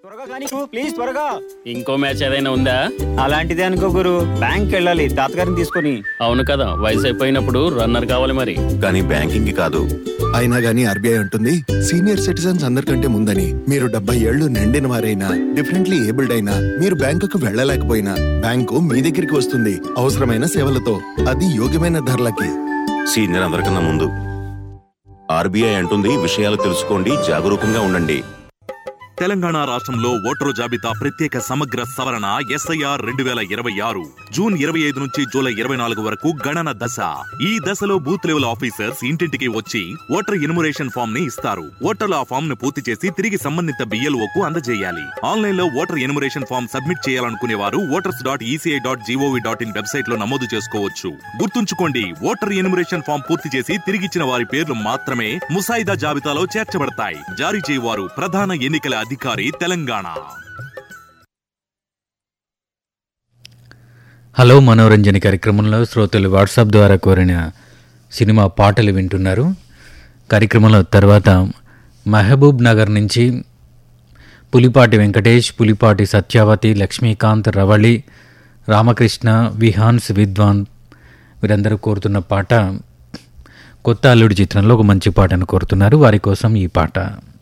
త్వరగా కానీ ప్లీజ్ త్వరగా ఇంకో మ్యాచ్ ఏదైనా ఉందా అలాంటిదే అనుకో గురు బ్యాంక్ వెళ్ళాలి తాతగారిని తీసుకొని అవును కదా వయసు అయిపోయినప్పుడు రన్నర్ కావాలి మరి కానీ బ్యాంకింగ్ కాదు అయినా గానీ ఆర్బీఐ ఉంటుంది సీనియర్ సిటిజన్స్ అందరికంటే ముందని మీరు డెబ్బై ఏళ్లు నిండిన వారైనా డిఫరెంట్లీ ఏబుల్డ్ అయినా మీరు బ్యాంకుకు వెళ్ళలేకపోయినా బ్యాంకు మీ దగ్గరికి వస్తుంది అవసరమైన సేవలతో అది యోగ్యమైన ధరలకి సీనియర్ అందరికన్నా ముందు ఆర్బీఐ అంటుంది విషయాలు తెలుసుకోండి జాగరూకంగా ఉండండి తెలంగాణ రాష్ట్రంలో ఓటరు జాబితా ప్రత్యేక సమగ్ర సవరణ ఎస్ఐఆర్ రెండు వేల ఇరవై ఆరు జూన్ ఇరవై ఐదు నుంచి జూలై ఇరవై నాలుగు వరకు గణన దశ ఈ దశలో బూత్ లెవెల్ ఆఫీసర్స్ ఇంటింటికి వచ్చి ఓటర్ ఎన్యుమరేషన్ ఫామ్ ని ఇస్తారు ఓటర్లు ఆ ఫామ్ ను పూర్తి చేసి తిరిగి సంబంధిత BLO కు అందజేయాలి ఆన్లైన్ లో ఓటర్ ఎన్యుమరేషన్ ఫామ్ సబ్మిట్ చేయాలనుకునే వారు voters dot ECI dot GOV dot in website లో నమోదు చేసుకోవచ్చు గుర్తుంచుకోండి ఓటర్ ఎన్యుమరేషన్ ఫామ్ పూర్తి చేసి తిరిగిచ్చిన వారి పేర్లు మాత్రమే ముసాయిదా జాబితాలో చేర్చబడతాయి జారీ చేయవారు ప్రధాన ఎన్నికల అధికారి తెలంగాణ హలో మనోరంజన కార్యక్రమంలో శ్రోతలు వాట్సాప్ ద్వారా కోరిన సినిమా పాటలు వింటున్నారు కార్యక్రమంలో తర్వాత మహబూబ్ నగర్ నుంచి పులిపాటి వెంకటేష్ పులిపాటి సత్యావతి లక్ష్మీకాంత్ రవళి రామకృష్ణ విహాన్స్ విద్వాన్ వీరందరూ కోరుతున్న పాట కొత్త అల్లుడి చిత్రంలో ఒక మంచి పాటను కోరుతున్నారు వారి కోసం ఈ పాట